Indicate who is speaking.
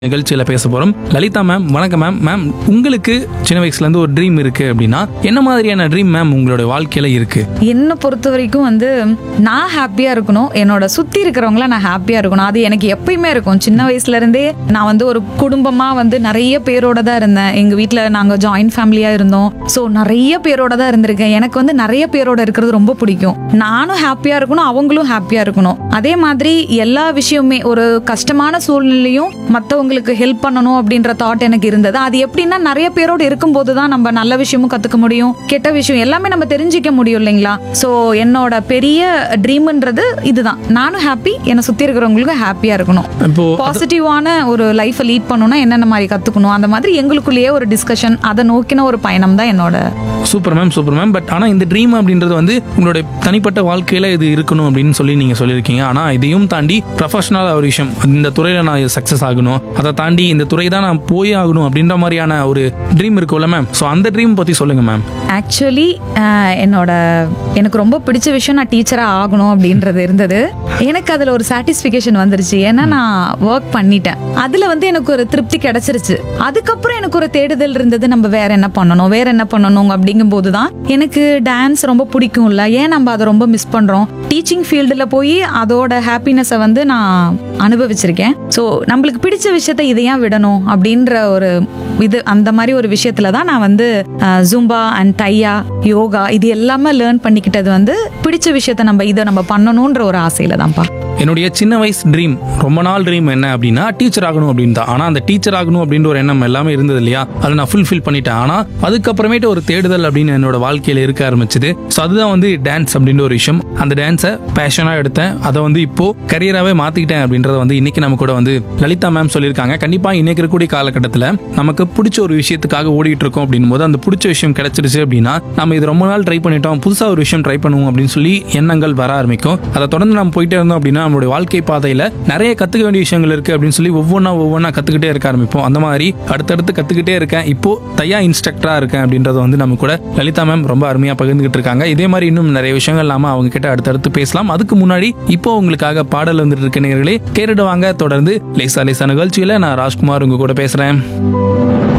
Speaker 1: நிகழ்ச்சியில் பேச போகிறோம் லலிதா மேம் வணக்கம் மேம் மேம் உங்களுக்கு சின்ன வயசுலேருந்து ஒரு ட்ரீம் இருக்குது அப்படின்னா என்ன மாதிரியான ட்ரீம் மேம் உங்களோட வாழ்க்கையில் இருக்குது
Speaker 2: என்னை பொறுத்த வரைக்கும் வந்து நான் ஹாப்பியா இருக்கணும் என்னோட சுத்தி இருக்கிறவங்கள நான் ஹாப்பியா இருக்கணும் அது எனக்கு எப்பயுமே இருக்கும் சின்ன வயசுல இருந்தே நான் வந்து ஒரு குடும்பமா வந்து நிறைய பேரோட தான் இருந்தேன் எங்க வீட்ல நாங்க ஜாயிண்ட் ஃபேமிலியா இருந்தோம் ஸோ நிறைய பேரோட தான் இருந்திருக்கேன் எனக்கு வந்து நிறைய பேரோட இருக்கிறது ரொம்ப பிடிக்கும் நானும் ஹாப்பியா இருக்கணும் அவங்களும் ஹாப்பியா இருக்கணும் அதே மாதிரி எல்லா விஷயமுமே ஒரு கஷ்டமான சூழ்நிலையும் மற்றவங்களுக்கு ஹெல்ப் பண்ணணும் அப்படின்ற தாட் எனக்கு இருந்தது அது எப்படின்னா நிறைய பேரோட இருக்கும்போது தான் நம்ம நல்ல விஷயமும் கத்துக்க முடியும் கெட்ட விஷயம் எல்லாமே நம்ம தெரிஞ்சுக்க முடியும் இல்லைங்களா ஸோ என்னோட பெரிய ட்ரீம்ன்றது இதுதான் நானும் ஹாப்பி என்னை சுற்றி இருக்கிறவங்களுக்கும் ஹாப்பியாக இருக்கணும்
Speaker 1: இப்போ
Speaker 2: பாசிட்டிவான ஒரு லைஃப்பை லீட் பண்ணணும்னா என்னென்ன மாதிரி கற்றுக்கணும் அந்த மாதிரி எங்களுக்குள்ளேயே ஒரு டிஸ்கஷன் அதை நோக்கின ஒரு பயணம் தான் என்னோட
Speaker 1: super ma'am super ma'am but ஆனால் இந்த ட்ரீம் அப்படின்றது வந்து உங்களுடைய தனிப்பட்ட வாழ்க்கையில் இது இருக்கணும் அப்படின்னு சொல்லி நீங்கள் சொல்லியிருக்கீங்க ஆனால் இதையும் தாண்டி ப்ரொஃபஷனலாக ஒரு விஷயம் இந்த துறையில் நான் சக்ஸஸ் ஆகணும் அதை தாண்டி இந்த துறை தான் நான் போய் ஆகணும் அப்படின்ற மாதிரியான ஒரு ட்ரீம் இருக்கும்ல மேம் ஸோ அந்த ட்ரீம் பற்றி சொல்லுங்கள் மேம்
Speaker 2: ஆக்சுவலி என்னோட எனக்கு ரொம்ப பிடிச்ச விஷயம் நான் டீச்சராக ஆகணும் அப்படின்றது இருந்தது எனக்கு அதில் ஒரு சாட்டிஸ்ஃபிகேஷன் வந்துருச்சு ஏன்னா நான் ஒர்க் பண்ணிட்டேன் அதில் வந்து எனக்கு ஒரு திருப்தி கிடைச்சிருச்சு அதுக்கப்புறம் எனக்கு ஒரு தேடுதல் இருந்தது நம்ம வேற என்ன பண்ணணும் வேற என்ன பண்ணணும் அப்படிங்கும்போது தான் எனக்கு டான்ஸ் ரொம்ப பிடிக்கும்ல ஏன் நம்ம அதை ரொம்ப மிஸ் பண்ணுறோம் டீச்சிங் ஃபீல்டில் போய் அதோட ஹாப்பினஸை வந்து நான் அனுபவிச்சிருக்கேன் ஸோ நம்மளுக்கு பிடிச்ச விஷயத்த இதை ஏன் விடணும் அப்படின்ற ஒரு இது அந்த மாதிரி ஒரு விஷயத்துல தான் நான் வந்து ஜூம்பா அண்ட் தையா யோகா இது எல்லாமே லேர்ன் பண்ணிக்கிட்டது வந்து பிடிச்ச விஷயத்த நம்ம இதை நம்ம பண்ணணுன்ற ஒரு ஆசையில தான்ப்பா
Speaker 1: என்னுடைய சின்ன வயசு ட்ரீம் ரொம்ப நாள் ட்ரீம் என்ன அப்படின்னா டீச்சர் ஆகணும் அப்படின்னு தான் ஆனால் அந்த டீச்சர் ஆகணும் அப்படின்ற ஒரு எண்ணம் எல்லாமே இருந்தது இல்லையா அதை நான் ஃபுல்ஃபில் பண்ணிட்டேன் ஆனால் அதுக்கப்புறமேட்டு ஒரு தேடுதல் அப்படின்னு என்னோட வாழ்க்கையில் இருக்க ஆரம்பிச்சது ஸோ அதுதான் வந்து டான்ஸ் அப்படின்ற ஒரு விஷயம் அந்த டான்ஸை பேஷனாக எடுத்தேன் அதை வந்து இப்போ கரியராகவே மாற்றிக்கிட்டேன் அப்படின்றத வந்து இன்னைக்கு நம்ம கூட வந்து லலிதா மேம் சொல்லியிருக்காங்க கண்டிப்பாக இன்னைக்கு இருக்கக்கூடிய காலகட்டத்தில் நமக்கு பிடிச்ச ஒரு விஷயத்துக்காக ஓடிட்டு இருக்கோம் அப்படின்னும் போது அந்த பிடிச்ச விஷயம் கிடைச்சிருச்சு அப்படின்னா நம்ம இது ரொம்ப நாள் ட்ரை பண்ணிட்டோம் புதுசாக ஒரு விஷயம் ட்ரை பண்ணுவோம் அப்படின்னு சொல்லி எண்ணங்கள் வர ஆரம்பிக்கும் அதை தொடர்ந்து நம்ம போயிட்டே இருந்தோம் அப்படின்னா நம்மளுடைய வாழ்க்கை பாதையில் நிறைய கற்றுக்க வேண்டிய விஷயங்கள் இருக்குது அப்படின்னு சொல்லி ஒவ்வொன்றா ஒவ்வொன்றா கற்றுக்கிட்டே இருக்க ஆரம்பிப்போம் அந்த மாதிரி அடுத்தடுத்து கற்றுக்கிட்டே இருக்கேன் இப்போ தையா இன்ஸ்ட்ரக்டராக இருக்கேன் அப்படின்றத வந்து நம்ம கூட லலிதா மேம் ரொம்ப அருமையாக பகிர்ந்துகிட்டு இருக்காங்க இதே மாதிரி இன்னும் நிறைய விஷயங்கள் நாம அவங்க கிட்ட அடுத்தடுத்து பேசலாம் அதுக்கு முன்னாடி இப்போ உங்களுக்காக பாடல் வந்துட்டு இருக்க நேர்களே கேட்டுட்டு வாங்க தொடர்ந்து லேசா லேசா நிகழ்ச்சியில் நான் ராஜ்குமார் உங்க கூட பேசுகிறேன்